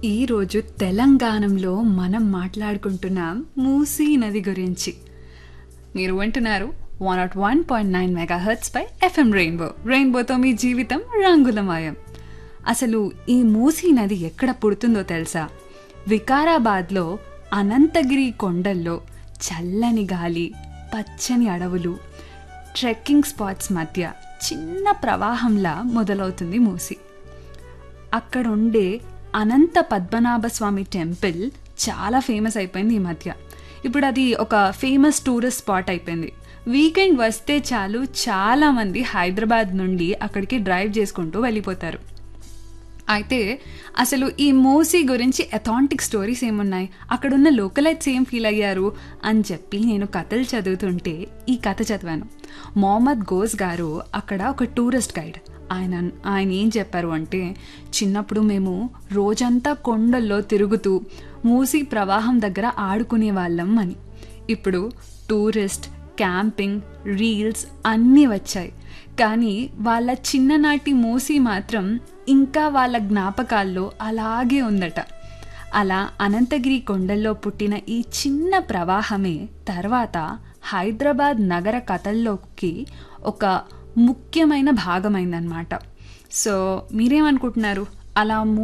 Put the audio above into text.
ఈరోజు తెలంగాణలో మనం మాట్లాడుకుంటున్నాం మూసీ నది గురించి మీరు వింటున్నారు one nought one point nine megahertz పై ఎఫ్ఎం రెయిన్బో రెయిన్బోతో మీ జీవితం రంగులమయం అసలు ఈ మూసీ నది ఎక్కడ పుడుతుందో తెలుసా వికారాబాద్లో అనంతగిరి కొండల్లో చల్లని గాలి పచ్చని అడవులు ట్రెక్కింగ్ స్పాట్స్ మధ్య చిన్న ప్రవాహంలా మొదలవుతుంది మూసి అక్కడ ఉండే అనంత పద్మనాభ స్వామి టెంపుల్ చాలా ఫేమస్ అయిపోయింది ఈ మధ్య ఇప్పుడు అది ఒక ఫేమస్ టూరిస్ట్ స్పాట్ అయిపోయింది వీకెండ్ వస్తే చాలు చాలామంది హైదరాబాద్ నుండి అక్కడికి డ్రైవ్ చేసుకుంటూ వెళ్ళిపోతారు అయితే అసలు ఈ మూసీ గురించి అథాంటిక్ స్టోరీస్ ఏమున్నాయి అక్కడున్న లోకలైట్స్ ఏం ఫీల్ అయ్యారు అని చెప్పి నేను కథలు చదువుతుంటే ఈ కథ చదివాను మొహమ్మద్ గోస్ గారు అక్కడ ఒక టూరిస్ట్ గైడ్ ఆయన ఆయన ఏం చెప్పారు అంటే చిన్నప్పుడు మేము రోజంతా కొండల్లో తిరుగుతూ మూసీ ప్రవాహం దగ్గర ఆడుకునే వాళ్ళం అని ఇప్పుడు టూరిస్ట్ క్యాంపింగ్ రీల్స్ అన్నీ వచ్చాయి కానీ వాళ్ళ చిన్ననాటి మూసి మాత్రం ఇంకా వాళ్ళ జ్ఞాపకాల్లో అలాగే ఉందట అలా అనంతగిరి కొండల్లో పుట్టిన ఈ చిన్న ప్రవాహమే తర్వాత హైదరాబాద్ నగర కథల్లోకి ఒక ముఖ్యమైన భాగమైందనమాట సో మీరేమనుకుంటున్నారు అలా